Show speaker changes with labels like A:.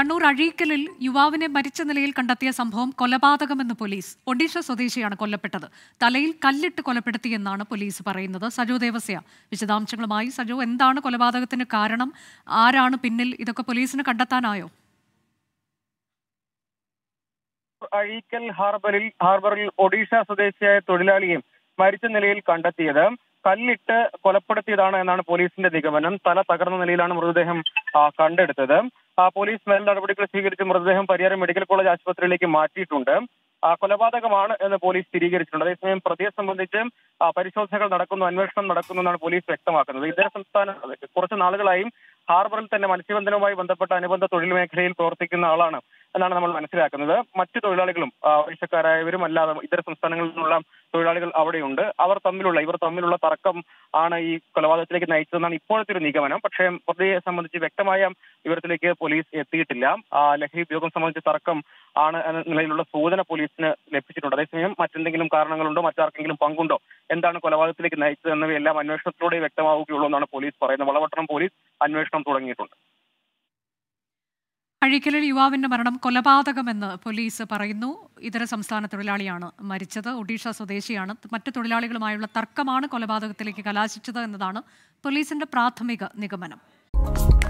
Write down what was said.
A: കണ്ണൂർ അഴീക്കലിൽ യുവാവിനെ മരിച്ച നിലയിൽ കണ്ടെത്തിയ സംഭവം കൊലപാതകമെന്ന് പോലീസ് ഒഡീഷ സ്വദേശിയാണ് കൊല്ലപ്പെട്ടത് തലയിൽ കല്ലിട്ട് കൊലപ്പെടുത്തിയെന്നാണ് പോലീസ് പറയുന്നത് സജു ദേവസ്യ വിശദാംശങ്ങളുമായി സജു എന്താണ് കൊലപാതകത്തിന് കാരണം ആരാണ് പിന്നിൽ ഇതൊക്കെ പോലീസിന് കണ്ടെത്താനായോ
B: അഴീക്കൽ ഹാർബറിൽ ഹാർബറിൽ ഒഡീഷ സ്വദേശിയായ തൊഴിലാളിയെ മരിച്ച നിലയിൽ കണ്ടെത്തിയത് കല്ലിട്ട് കൊലപ്പെടുത്തിയതാണ് എന്നാണ് പോലീസിന്റെ നിഗമനം തല തകർന്ന നിലയിലാണ് മൃതദേഹം ആ, കണ്ടെടുത്തത് ആ, പോലീസ് മേൽ നടപടികൾ സ്വീകരിച്ച് മൃതദേഹം പരിയാരം മെഡിക്കൽ കോളേജ് ആശുപത്രിയിലേക്ക് മാറ്റിയിട്ടുണ്ട് ആ, കൊലപാതകമാണ് എന്ന് പോലീസ് സ്ഥിരീകരിച്ചിട്ടുണ്ട് അതേസമയം പ്രതിയെ സംബന്ധിച്ച് ആ, പരിശോധനകൾ നടക്കുന്നു അന്വേഷണം നടക്കുന്നു എന്നാണ് പോലീസ് വ്യക്തമാക്കുന്നത് ഇതര സംസ്ഥാന കുറച്ച് നാളുകളായും ഹാർബറിൽ തന്നെ മത്സ്യബന്ധനവുമായി ബന്ധപ്പെട്ട അനുബന്ധ തൊഴിൽ മേഖലയിൽ പ്രവർത്തിക്കുന്ന ആളാണ് എന്നാണ് നമ്മൾ മനസ്സിലാക്കുന്നത് മറ്റു തൊഴിലാളികളും ആ, ഒഡീഷക്കാരായവരും അല്ലാതെ ഇതര സംസ്ഥാനങ്ങളിൽ നിന്നുള്ള തൊഴിലാളികൾ അവിടെയുണ്ട് അവർ തമ്മിലുള്ള ഇവർ തമ്മിലുള്ള തർക്കം ആണ് ഈ കൊലപാതകത്തിലേക്ക് നയിച്ചതെന്നാണ് ഇപ്പോഴത്തെ ഒരു നിഗമനം പക്ഷേ പ്രതിയെ സംബന്ധിച്ച് വ്യക്തമായ വിവരത്തിലേക്ക് പോലീസ് എത്തിയിട്ടില്ല ആ, ലഹരി ഉപയോഗം സംബന്ധിച്ച് തർക്കം ആണ് എന്ന നിലയിലുള്ള സൂചന പോലീസിന് ലഭിച്ചിട്ടുണ്ട് അതേസമയം മറ്റെന്തെങ്കിലും കാരണങ്ങളുണ്ടോ മറ്റാർക്കെങ്കിലും പങ്കുണ്ടോ എന്താണ് കൊലപാതകത്തിലേക്ക് നയിച്ചത് എന്നിവയെല്ലാം അന്വേഷണത്തിലൂടെ വ്യക്തമാവുകയുള്ളൂ എന്നാണ് പോലീസ് പറയുന്നത് വളപട്ടണം പോലീസ് അന്വേഷണം തുടങ്ങിയിട്ടുണ്ട്
A: അഴീക്കലിൽ യുവാവിന്റെ മരണം കൊലപാതകമെന്ന് പോലീസ് പറയുന്നു ഇതര സംസ്ഥാന തൊഴിലാളിയാണ് മരിച്ചത് ഒഡീഷ സ്വദേശിയാണ് മറ്റു തൊഴിലാളികളുമായുള്ള തർക്കമാണ് കൊലപാതകത്തിലേക്ക് കലാശിച്ചത് എന്നതാണ് പോലീസിന്റെ പ്രാഥമിക നിഗമനം